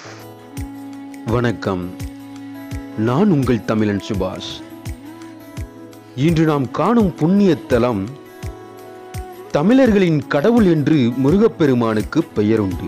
வணக்கம் நான் உங்கள் தமிழன் சுபாஷ் இன்று நாம் காணும் புண்ணிய தலம் தமிழர்களின் கடவுள் என்று முருகப்பெருமானுக்கு பெயருண்டு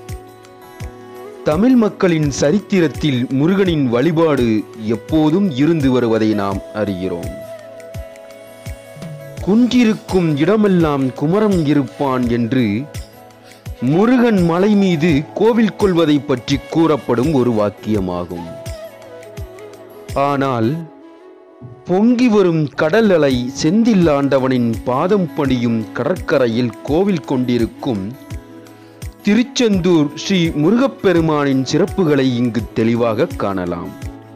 தமிழ் மக்களின் சரித்திரத்தில் முருகனின் வழிபாடு எப்போதும் இருந்து வருவதை நாம் அறிகிறோம் குன்றிருக்கும் இடமெல்லாம் குமரம் இருப்பான் என்று முருகன் மலை மீது கோவில் கொள்வதை பற்றி கூறப்படும் ஒரு வாக்கியமாகும் ஆனால் பொங்கி வரும் கடல் அலை செந்தில் ஆண்டவனின் பாதம் பணியும் கடற்கரையில் கோவில் கொண்டிருக்கும் திருச்செந்தூர் ஸ்ரீ முருகப்பெருமானின் சிறப்புகளை இங்கு தெளிவாக காணலாம்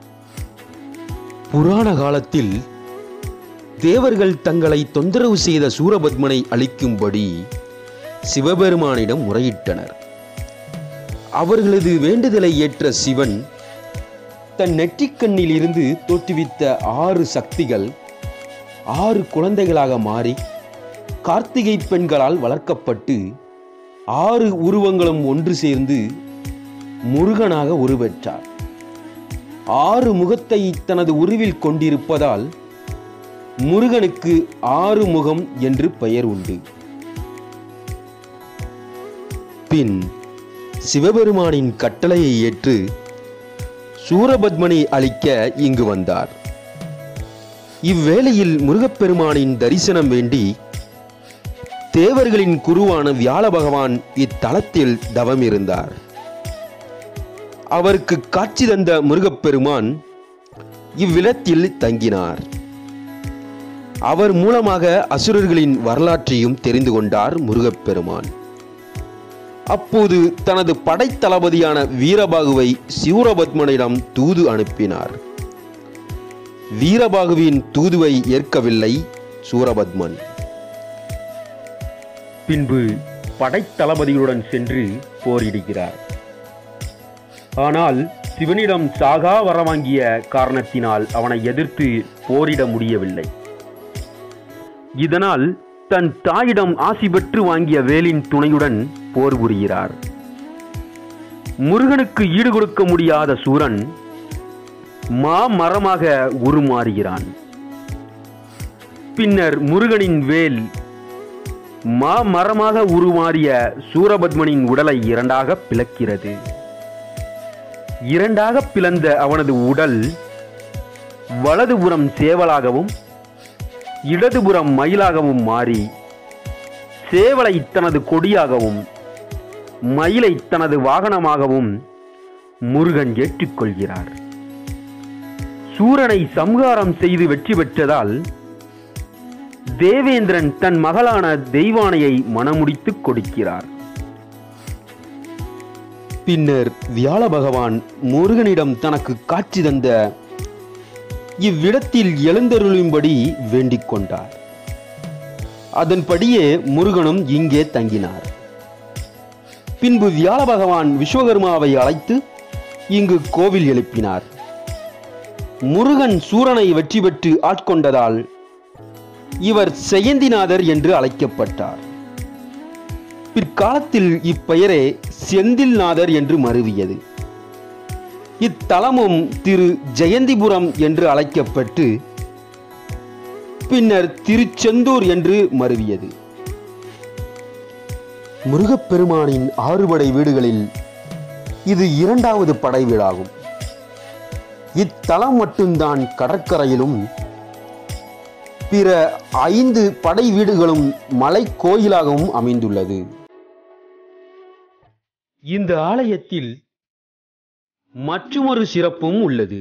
புராண காலத்தில் தேவர்கள் தங்களை தொந்தரவு செய்த சூரபத்மனை அழிக்கும்படி சிவபெருமானிடம் முறையிட்டனர் அவர்களது வேண்டுதலை ஏற்ற சிவன் தன் நெற்றிக்கண்ணில் இருந்து தோற்றுவித்த ஆறு சக்திகள் ஆறு குழந்தைகளாக மாறி கார்த்திகை பெண்களால் வளர்க்கப்பட்டு ஆறு உருவங்களும் ஒன்று சேர்ந்து முருகனாக உருவெற்றார் ஆறு முகத்தை தனது உருவில் கொண்டிருப்பதால் முருகனுக்கு ஆறு முகம் என்று பெயர் உண்டு பின் சிவபெருமானின் கட்டளையை ஏற்று சூரபத்மனை அழிக்க இங்கு வந்தார் இவ்வேளையில் முருகப்பெருமானின் தரிசனம் வேண்டி தேவர்களின் குருவான வியாழ பகவான் இத்தலத்தில் தவம் இருந்தார் அவருக்கு காட்சி தந்த முருகப்பெருமான் இவ்விடத்தில் தங்கினார் அவர் மூலமாக அசுரர்களின் வரலாற்றையும் தெரிந்து கொண்டார் முருகப்பெருமான் அப்போது தனது படைத்தளபதியான வீரபாகுவை சூரபத்மனிடம் தூது அனுப்பினார் வீரபாகுவின் தூதுவை ஏற்கவில்லை சூரபத்மன் பின்பு படைத்தளபதிகளுடன் சென்று போரிடுகிறார் ஆனால் சிவனிடம் சாகா வர வாங்கிய காரணத்தினால் அவனை எதிர்த்து போரிட முடியவில்லை இதனால் தன் தாயிடம் ஆசி பெற்று வாங்கிய வேலின் துணையுடன் போர் புரிகிறார் முருகனுக்கு ஈடு கொடுக்க முடியாத சூரன் மாமரமாக உருமாறுகிறான் பின்னர் முருகனின் வேல் மாமரமாக உருமாறிய சூரபத்மனின் உடலை இரண்டாக பிளக்கிறது இரண்டாக பிளந்த அவனது உடல் வலதுபுறம் சேவலாகவும் இடதுபுறம் மயிலாகவும் மாறி சேவலை தனது கொடியாகவும் மயிலை தனது வாகனமாகவும் முருகன் ஏற்றுக்கொள்கிறார் சூரனை சம்ஹாரம் செய்து வெற்றி பெற்றதால் தேவேந்திரன் தன் மகளான தெய்வானையை மணமுடித்துக் கொடுக்கிறார் பின்னர் வியாழ பகவான் முருகனிடம் தனக்கு காட்சி தந்த இவ்விடத்தில் எழுந்தருளும்படி வேண்டிக் கொண்டார் அதன்படியே முருகனும் இங்கே தங்கினார் பின்பு வியாழ பகவான் விஸ்வகர்மாவை அழைத்து இங்கு கோவில் எழுப்பினார் முருகன் சூரனை வெற்றி பெற்று ஆட்கொண்டதால் இவர் செயந்திநாதர் என்று அழைக்கப்பட்டார் பிற்காலத்தில் இப்பெயரே செந்தில்நாதர் என்று மருவியது இத்தலமும் திரு ஜெயந்திபுரம் என்று அழைக்கப்பட்டு பின்னர் திருச்செந்தூர் என்று மருவியது முருகப்பெருமானின் ஆறுபடை வீடுகளில் இது இரண்டாவது படை வீடாகும் இத்தலம் மட்டும்தான் கடற்கரையிலும் பிற ஐந்து படை வீடுகளும் மலை கோயிலாகவும் அமைந்துள்ளது இந்த ஆலயத்தில் மற்றுமொரு சிறப்பும் உள்ளது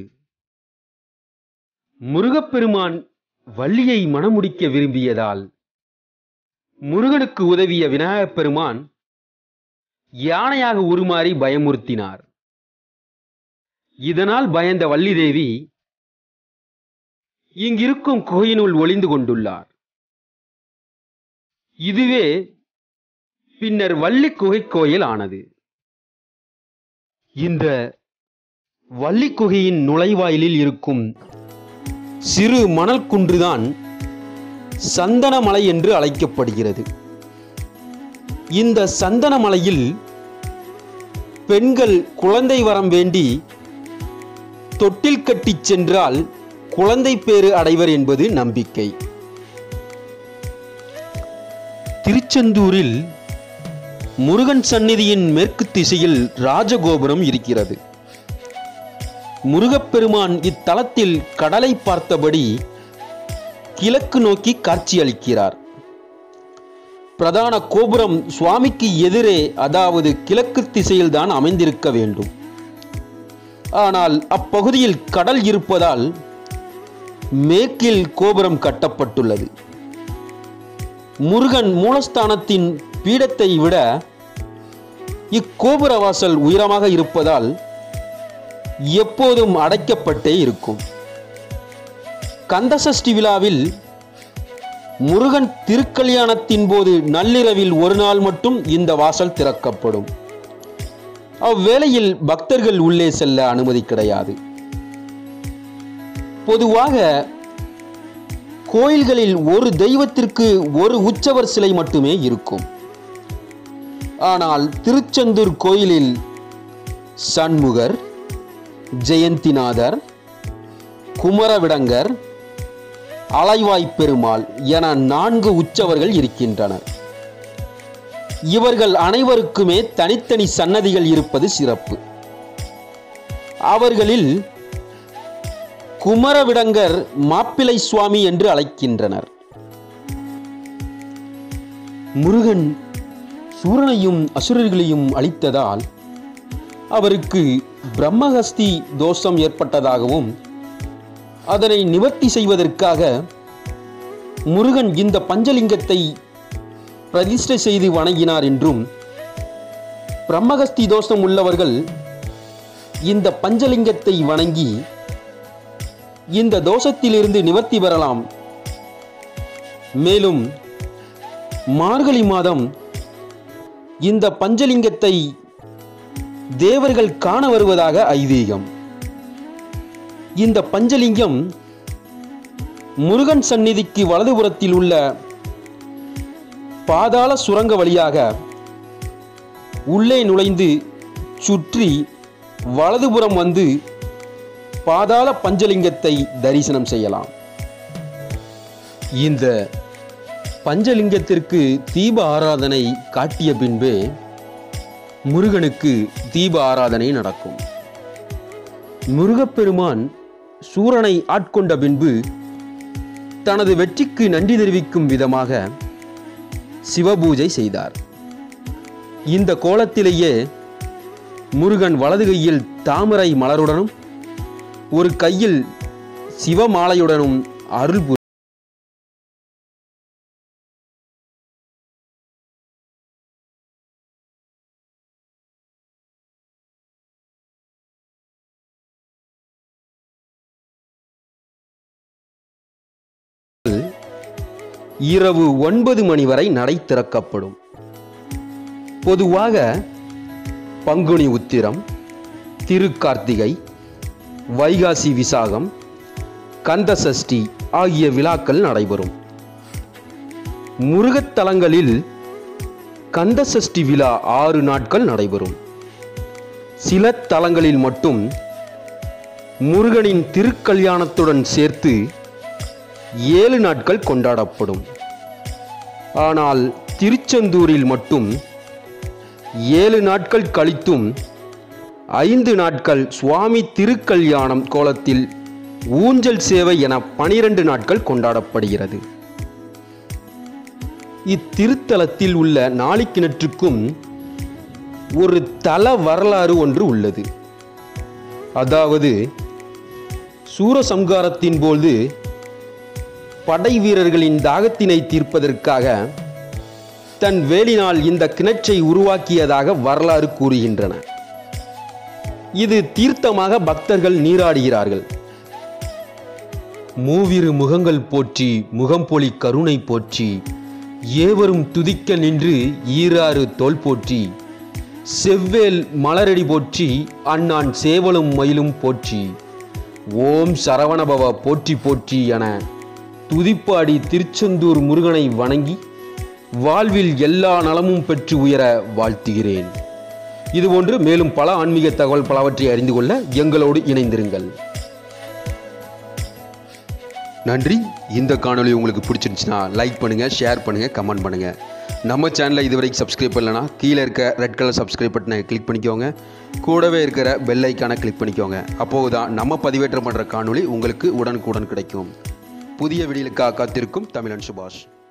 முருகப்பெருமான் வள்ளியை மணமுடிக்க விரும்பியதால் முருகனுக்கு உதவிய விநாயகப் பெருமான் யானையாக உருமாறி பயமுறுத்தினார் இதனால் பயந்த வள்ளி தேவி இங்கிருக்கும் குகையினுள் ஒளிந்து கொண்டுள்ளார் இதுவே பின்னர் வள்ளி குகை கோயில் ஆனது இந்த வள்ளி குகையின் நுழைவாயிலில் இருக்கும் சிறு மணல் குன்றுதான் சந்தனமலை என்று அழைக்கப்படுகிறது இந்த சந்தனமலையில் பெண்கள் குழந்தை வரம் வேண்டி தொட்டில் கட்டிச் சென்றால் குழந்தை பேறு அடைவர் என்பது நம்பிக்கை திருச்செந்தூரில் முருகன் சந்நிதியின் மேற்கு திசையில் ராஜகோபுரம் இருக்கிறது முருகப்பெருமான் இத்தலத்தில் கடலை பார்த்தபடி கிழக்கு நோக்கி காட்சியளிக்கிறார் பிரதான கோபுரம் சுவாமிக்கு எதிரே அதாவது கிழக்கு திசையில்தான் அமைந்திருக்க வேண்டும் ஆனால் அப்பகுதியில் கடல் இருப்பதால் மேற்கில் கோபுரம் கட்டப்பட்டுள்ளது முருகன் மூலஸ்தானத்தின் பீடத்தை விட இக்கோபுர வாசல் உயரமாக இருப்பதால் எப்போதும் அடைக்கப்பட்டே இருக்கும் கந்தசஷ்டி விழாவில் முருகன் திருக்கல்யாணத்தின் போது நள்ளிரவில் ஒரு நாள் மட்டும் இந்த வாசல் திறக்கப்படும் அவ்வேளையில் பக்தர்கள் உள்ளே செல்ல அனுமதி கிடையாது பொதுவாக கோயில்களில் ஒரு தெய்வத்திற்கு ஒரு உற்சவர் சிலை மட்டுமே இருக்கும் ஆனால் திருச்செந்தூர் கோயிலில் சண்முகர் ஜெயந்திநாதர் குமரவிடங்கர் அலைவாய் பெருமாள் என நான்கு உற்சவர்கள் இருக்கின்றனர் இவர்கள் அனைவருக்குமே தனித்தனி சன்னதிகள் இருப்பது சிறப்பு அவர்களில் குமரவிடங்கர் மாப்பிளை சுவாமி என்று அழைக்கின்றனர் முருகன் சூரனையும் அசுரர்களையும் அழித்ததால் அவருக்கு பிரம்மஹஸ்தி தோஷம் ஏற்பட்டதாகவும் அதனை நிவர்த்தி செய்வதற்காக முருகன் இந்த பஞ்சலிங்கத்தை பிரதிஷ்டை செய்து வணங்கினார் என்றும் பிரம்மஹஸ்தி தோஷம் உள்ளவர்கள் இந்த பஞ்சலிங்கத்தை வணங்கி இந்த தோஷத்திலிருந்து நிவர்த்தி பெறலாம் மேலும் மார்கழி மாதம் இந்த பஞ்சலிங்கத்தை தேவர்கள் காண வருவதாக ஐதீகம் இந்த பஞ்சலிங்கம் முருகன் சந்நிதிக்கு வலதுபுறத்தில் உள்ள பாதாள சுரங்க வழியாக உள்ளே நுழைந்து சுற்றி வலதுபுறம் வந்து பாதாள பஞ்சலிங்கத்தை தரிசனம் செய்யலாம் இந்த பஞ்சலிங்கத்திற்கு தீப ஆராதனை காட்டிய பின்பே முருகனுக்கு தீப ஆராதனை நடக்கும் முருகப்பெருமான் சூரனை ஆட்கொண்ட பின்பு தனது வெற்றிக்கு நன்றி தெரிவிக்கும் விதமாக சிவபூஜை செய்தார் இந்த கோலத்திலேயே முருகன் வலது கையில் தாமரை மலருடனும் ஒரு கையில் சிவமாலையுடனும் அருள் புரி- இரவு ஒன்பது மணி வரை நடை திறக்கப்படும் பொதுவாக பங்குனி உத்திரம் திருக்கார்த்திகை வைகாசி விசாகம் கந்தசஷ்டி ஆகிய விழாக்கள் நடைபெறும் முருகத்தலங்களில் கந்தசஷ்டி விழா ஆறு நாட்கள் நடைபெறும் சில தலங்களில் மட்டும் முருகனின் திருக்கல்யாணத்துடன் சேர்த்து ஏழு நாட்கள் கொண்டாடப்படும் ஆனால் திருச்செந்தூரில் மட்டும் ஏழு நாட்கள் கழித்தும் ஐந்து நாட்கள் சுவாமி திருக்கல்யாணம் கோலத்தில் ஊஞ்சல் சேவை என பனிரெண்டு நாட்கள் கொண்டாடப்படுகிறது இத்திருத்தலத்தில் உள்ள நாளிக்கிணற்றுக்கும் ஒரு தல வரலாறு ஒன்று உள்ளது அதாவது சூரசம்காரத்தின் போது படை வீரர்களின் தாகத்தினை தீர்ப்பதற்காக தன் வேலினால் இந்த கிணற்றை உருவாக்கியதாக வரலாறு கூறுகின்றன இது தீர்த்தமாக பக்தர்கள் நீராடுகிறார்கள் மூவிரு முகங்கள் போற்றி முகம்பொலி கருணை போற்றி ஏவரும் துதிக்க நின்று ஈராறு தோல் போற்றி செவ்வேல் மலரடி போற்றி அண்ணான் சேவலும் மயிலும் போற்றி ஓம் சரவணபவ போற்றி போற்றி என துதிப்பாடி திருச்செந்தூர் முருகனை வணங்கி வாழ்வில் எல்லா நலமும் பெற்று உயர வாழ்த்துகிறேன் இதுபோன்று மேலும் பல ஆன்மீக தகவல் பலவற்றை அறிந்து கொள்ள எங்களோடு இணைந்திருங்கள் நன்றி இந்த காணொளி உங்களுக்கு பிடிச்சிருந்துச்சுன்னா லைக் பண்ணுங்கள் ஷேர் பண்ணுங்கள் கமெண்ட் பண்ணுங்கள் நம்ம சேனலை இதுவரைக்கும் சப்ஸ்கிரைப் பண்ணலனா கீழே இருக்க ரெட் கலர் சப்ஸ்கிரைப் பட்டனை கிளிக் பண்ணிக்கோங்க கூடவே இருக்கிற பெல் ஐக்கானை கிளிக் பண்ணிக்கோங்க அப்போது தான் நம்ம பதிவேற்றம் பண்ணுற காணொளி உங்களுக்கு உடனுக்குடன் கிடைக்கும் புதிய வீடியோக்காக காத்திருக்கும் தமிழன் சுபாஷ்